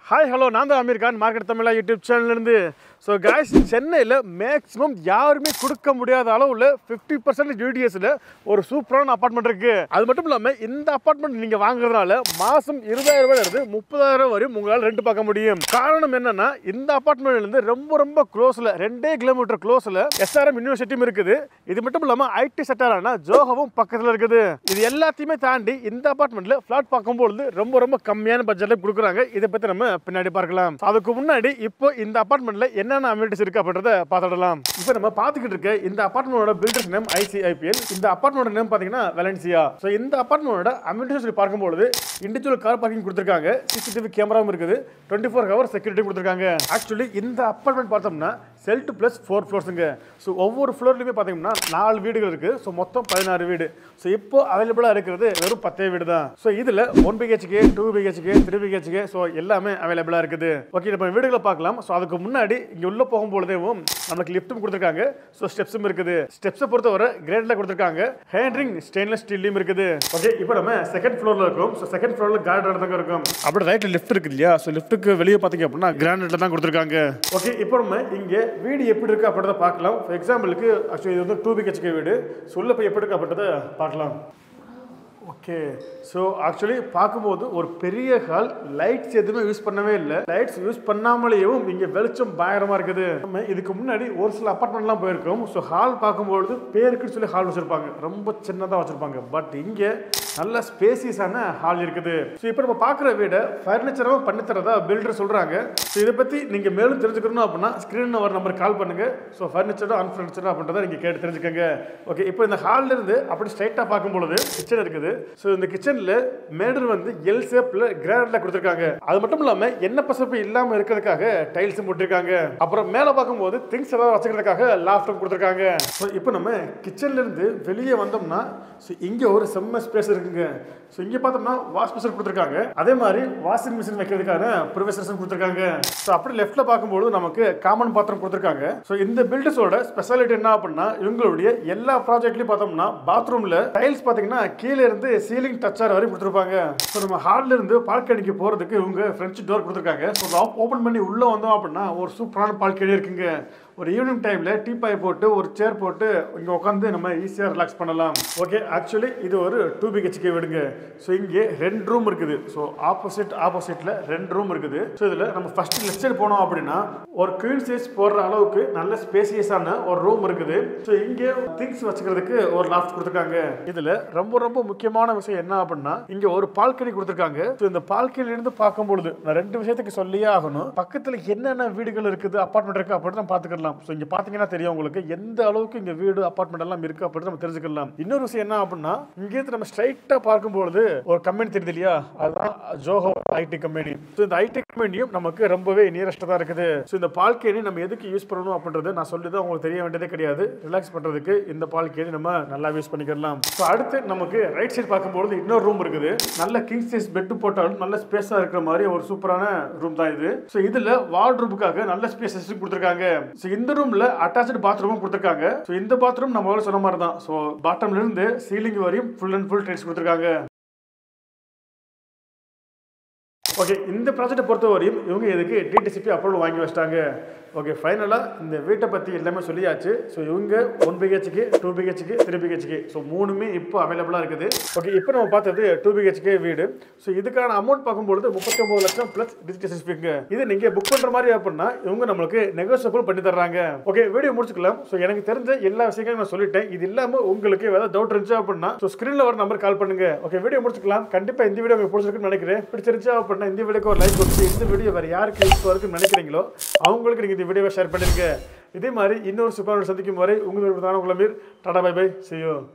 hi hello நான் தான் Aamir Khan market Tamizha YouTube சேனல்லேருந்து ஸோ காய்ஸ் சென்னையில் மேக்ஸிமம் யாருமே கொடுக்க முடியாத அளவில் ஃபிஃப்டி பர்சன்ட் யூடிஎஸில் ஒரு சூப்பரான அப்பார்ட்மெண்ட் இருக்குது அது மட்டும் இல்லாமல் இந்த அப்பார்ட்மெண்ட் நீங்கள் வாங்குறதுனால மாதம் இருபதாயிரம் ரூபாயிலிருந்து முப்பதாயிரம் வரையும் உங்களால் ரெண்ட் பார்க்க முடியும் காரணம் என்னன்னா இந்த அப்பார்ட்மெண்ட்லேருந்து ரொம்ப ரொம்ப க்ளோஸில் ரெண்டே கிலோமீட்டர் க்ளோஸில் எஸ்ஆர்எம் யூனிவர்சிட்டியும் இருக்குது இது மட்டும் இல்லாமல் ஐடி செக்டரான ஜோஹவும் பக்கத்தில் இருக்குது இது எல்லாத்தையுமே தாண்டி இந்த அப்பார்ட்மெண்ட்டில் ஃப்ளாட் பார்க்கும்போது ரொம்ப ரொம்ப கம்மியான பட்ஜெட்டில் கொடுக்குறாங்க இதை பற்றி நம்ம பின்னாடி பார்க்கலாம் அதுக்கு முன்னாடி இப்போ இந்த அப்பார்ட்மெண்ட்ல என்னென்ன அமெனிட்டிஸ் இருக்கு அப்படின்றத பார்த்துடலாம் இப்போ நம்ம பார்த்துக்கிட்டு இருக்க இந்த அப்பார்ட்மெண்டோட பில்டர்ஸ் நேம் ஐசிஐபிஎல் இந்த அப்பார்ட்மெண்ட் நேம் பார்த்தீங்கன்னா வெலன்சியா ஸோ இந்த அப்பார்ட்மெண்டோட அமெனிட்டிஸ் சொல்லி பார்க்கும்போது இண்டிவிஜுவல் கார் பார்க்கிங் கொடுத்துருக்காங்க சிசிடிவி கேமராவும் இருக்குது டுவெண்ட்டி ஃபோர் ஹவர் செக்யூரிட்டி கொடுத்துருக்காங்க ஆக்சுவலி இந்த அப்பார்ட்மெண்ட் பார்த்தோம்னா செல்ட் ப்ளஸ் ஃபோர் ஃப்ளோர்ஸுங்க ஸோ ஒவ்வொரு ஃப்ளோர்லையுமே பார்த்தீங்கன்னா நாலு வீடுகள் இருக்குது ஸோ மொத்தம் பதினாறு வீடு ஸோ இப்போ அவைலபிளாக இருக்கிறது வெறும் பத்தே வீடு தான் ஸோ இதில் one BHK two BHK three BHK so எல்லாமே அவைலபிளாக இருக்குது ஓகே நம்ம வீடுகளை பார்க்கலாம் ஸோ அதுக்கு முன்னாடி இங்கே உள்ளே போகும்பொழுதேவும் நமக்கு லிஃப்ட்டும் கொடுத்துருக்காங்க ஸோ ஸ்டெப்ஸும் இருக்குது ஸ்டெப்ஸை பொறுத்தவரை கிரேடில் கொடுத்துருக்காங்க ஹேண்ட்ரிங் ஸ்டெயின்லெஸ் ஸ்டீல்லையும் இருக்குது ஓகே இப்போ நம்ம செகண்ட் ஃப்ளோரில் இருக்கோம் ஸோ செகண்ட் ஃப்ளோரில் கார்டன் தாங்க இருக்கும் அப்படி ரைட்டில் லிஃப்ட் இருக்கு இல்லையா ஸோ லிஃப்ட்டுக்கு வெளியே பார்த்தீங்க அப்படின்னா கிரானைட்டில் தான் கொடுத்துருக்காங்க ஓகே இப்போ நம்ம இங்கே வீடு எப்படி இருக்கு அப்படின்றத பார்க்கலாம் ஃபார் எக்ஸாம்பிளுக்கு ஆக்சுவலி இது வந்து டூ பிஹெச்கே வீடு ஸோ உள்ள போய் எப்படி இருக்கு அப்படின்றத பார்க்கலாம் ஓகே ஸோ ஆக்சுவலி பார்க்கும்போது ஒரு பெரிய ஹால் லைட்ஸ் எதுவுமே யூஸ் பண்ணவே இல்லை லைட்ஸ் யூஸ் பண்ணாமலேயும் இங்கே வெளிச்சம் பயங்கரமாக இருக்குது நம்ம இதுக்கு முன்னாடி ஒரு சில அப்பார்ட்மெண்ட்லாம் போயிருக்கோம் ஸோ ஹால் பார்க்கும்பொழுது பேருக்குன்னு சொல்லி ஹால் வச்சுருப்பாங்க ரொம்ப சின்னதாக வச்சுருப்பாங்க பட் இங்கே நல்ல ஸ்பேசியஸான ஹால் இருக்குது ஸோ இப்போ நம்ம பார்க்குற வீடை ஃபர்னிச்சராகவும் பண்ணித்தரதா பில்டர் சொல்கிறாங்க ஸோ இதை பற்றி நீங்கள் மேலும் தெரிஞ்சுக்கணும் அப்படின்னா ஸ்க்ரீனில் வர நம்பருக்கு கால் பண்ணுங்கள் ஸோ ஃபர்னிச்சரோ அன்ஃபர்னிச்சரோ அப்படின்றத நீங்கள் கேட்டு தெரிஞ்சுக்கோங்க ஓகே இப்போ இந்த ஹால்ல இருந்து அப்படி ஸ்ட்ரைட்டாக பார்க்கும்பொழுது கிச்சன் இருக்குது ஸோ இந்த கிச்சனில் மேடர் வந்து எல் ஷேப்பில் கிரானைட்ல கொடுத்துருக்காங்க அது மட்டும் இல்லாமல் எண்ணெய் பசப்பு இல்லாமல் இருக்கிறதுக்காக டைல்ஸும் போட்டிருக்காங்க அப்புறம் மேலே பார்க்கும்போது திங்ஸ் ஏதாவது வச்சுக்கிறதுக்காக லாஃப்டும் கொடுத்துருக்காங்க ஸோ இப்போ நம்ம கிச்சன்ல இருந்து வெளியே வந்தோம்னா ஸோ இங்கே ஒரு செம்ம ஸ்பேஸ் இருக்குங்க ஸோ இங்கே பார்த்தோம்னா வாஷ் மிஷின் கொடுத்துருக்காங்க அதே மாதிரி வாஷிங் மிஷின் வைக்கிறதுக்கான ப்ரிவைசர்ஸும் கொடுத்துருக்காங்க ஸோ அப்படி லெஃப்ட்ல பார்க்கும்போது நமக்கு காமன் பாத்திரம் கொடுத்துருக்காங்க ஸோ இந்த பில்டர்ஸோட ஸ்பெஷாலிட்டி என்ன அப்படின்னா இவங்களுடைய எல்லா ப்ராஜெக்ட்லையும் பார்த்தோம்னா பாத்ரூம்ல டைல்ஸ் பார்த்தீங்கன்னா கீழே இருந்து சீலிங் டச்சார் வரை கொடுத்துருப்பாங்க ஸோ நம்ம ஹால்ல இருந்து பால்கனிக்கு போறதுக்கு இவங்க ஃப்ரெஞ்ச் டோர் கொடுத்துருக்காங்க ஸோ ஓப்பன் பண்ணி உள்ள வந்தோம் அப்படின்னா ஒரு சூப்பரான பால்கனி இருக்குங்க ஒரு ஈவினிங் டைம்ல டீ பாய் போட்டு ஒரு சேர் போட்டு இங்கே உட்காந்து நம்ம ஈஸியாக ரிலாக்ஸ் பண்ணலாம் ஓகே ஆக்சுவலி இது ஒரு டூ பிஹெச்கே வீடுங்க ஸோ இங்கே ரெண்டு ரூம் இருக்குது ஸோ ஆப்போசிட் ஆப்போசிட்ல ரெண்டு ரூம் இருக்குது ஸோ இதில் நம்ம ஃபர்ஸ்ட் லெஃப்ட் சைடு போனோம் அப்படின்னா ஒரு குயின் சைஸ் போடுற அளவுக்கு நல்ல ஸ்பேசியஸான ஒரு ரூம் இருக்குது ஸோ இங்கே திங்ஸ் வச்சுக்கிறதுக்கு ஒரு லாஃப்ட் கொடுத்துருக்காங்க இதில் ரொம்ப ரொம்ப முக்கியமான விஷயம் என்ன அப்படின்னா இங்கே ஒரு பால்கனி கொடுத்துருக்காங்க ஸோ இந்த பால்கனில இருந்து பார்க்கும்பொழுது நான் ரெண்டு விஷயத்துக்கு சொல்லியே ஆகணும் பக்கத்தில் என்னென்ன வீடுகள் இருக்குது அப்பார்ட்மெண்ட் இருக்குது அப்படின்னு நம்ம பார்த்துக்கலாம் ஸோ இங்கே பார்த்தீங்கன்னா தெரியும் உங்களுக்கு எந்த அளவுக்கு இங்கே வீடு அப்பார்ட்மெண்ட் எல்லாம் இருக்கு அப்படின்னு நம்ம தெரிஞ்சுக்கலாம் இன்னொரு விஷயம் என்ன அப்படின்னா இங்கேருந்து நம்ம ஸ்ட்ரைட்டாக பார்க்கும்பொழுது ஒரு கம்பெனி தெரியுது இல்லையா அதுதான் ஜோஹோ ஐடி கம்பெனி ஸோ இந்த ஐடி கம்பெனியும் நமக்கு ரொம்பவே நியரஸ்ட்டாக தான் இருக்குது ஸோ இந்த பால்கேணி நம்ம எதுக்கு யூஸ் பண்ணணும் அப்படின்றது நான் சொல்லி தான் உங்களுக்கு தெரிய வேண்டியதே கிடையாது ரிலாக்ஸ் பண்ணுறதுக்கு இந்த பால்கேணி நம்ம நல்லா யூஸ் பண்ணிக்கலாம் ஸோ அடுத்து நமக்கு ரைட் சைடு பார்க்கும்போது இன்னொரு ரூம் இருக்குது நல்ல கிங் சைஸ் பெட் போட்டாலும் நல்ல ஸ்பேஸாக இருக்கிற மாதிரி ஒரு சூப்பரான ரூம் தான் இது ஸோ இதில் வார்ட்ரூமுக்காக நல்ல ஸ்பேசஸ் கொடுத்துருக்காங்க ஸோ இந்த ரூம்ல அட்டாச்சு பாத்ரூமும் கொடுத்துருக்காங்க ஸோ இந்த பாத்ரூம் நம்ம முதல்ல சொன்ன மாதிரி தான் ஸோ பாட்டம்ல இருந்து சீலிங் வரையும் ஃபுல் அண்ட் ஃபுல் டைல்ஸ் கொடுத்துருக்காங்க ஓகே இந்த ப்ராஜெக்டை பொறுத்த வரையும் இவங்க இதுக்கு டிடிசிபி அப்ரூவல் வாங்கி வச்சிட்டாங்க ஓகே ஃபைனலாக இந்த வீட்டை பற்றி எல்லாமே சொல்லியாச்சு ஸோ இவங்க one BHK two BHK three BHK so மூணுமே இப்போ அவைலபிளாக இருக்குது ஓகே இப்போ நம்ம பார்த்தது டூ பிஹெச்கே வீடு ஸோ இதுக்கான அமௌண்ட் பார்க்கும்பொழுது முப்பத்தி ஒம்பது லட்சம் ப்ளஸ் டிஜிட்டல் இது நீங்கள் புக் பண்ணுற மாதிரி அப்படின்னா இவங்க நம்மளுக்கு நெகோசியபிள் பண்ணி தர்றாங்க ஓகே வீடியோ முடிச்சுக்கலாம் ஸோ எனக்கு தெரிஞ்ச எல்லா விஷயங்களும் நான் சொல்லிட்டேன் இது இல்லாமல் உங்களுக்கு ஏதாவது டவுட் இருந்துச்சு அப்படின்னா ஸோ ஸ்க்ரீனில் வர நம்பர் கால் பண்ணுங்க ஓகே வீடியோ முடிச்சுக்கலாம் கண்டிப்பாக இந்த வீடியோ உங்களுக்கு பிடிச்சிருக்குன்னு நினைக்கிறேன் பிடிச்சிருச்சா அப்படின்னா இந்த வீடியோக்கு ஒரு லைக் கொடுத்து இந்த வீடியோ வேறு யாருக்கு யூஸ் இருக்குன்னு நினைக்கிறீங்களோ அவங்களுக்கு நீங்கள் இந்த வீடியோவை ஷேர் பண்ணிருங்க இதே மாதிரி இன்னொரு சூப்பர் சந்திக்கும் வரை உங்களுக்கு உங்களை மீர் டாடா பை பை செய்யும்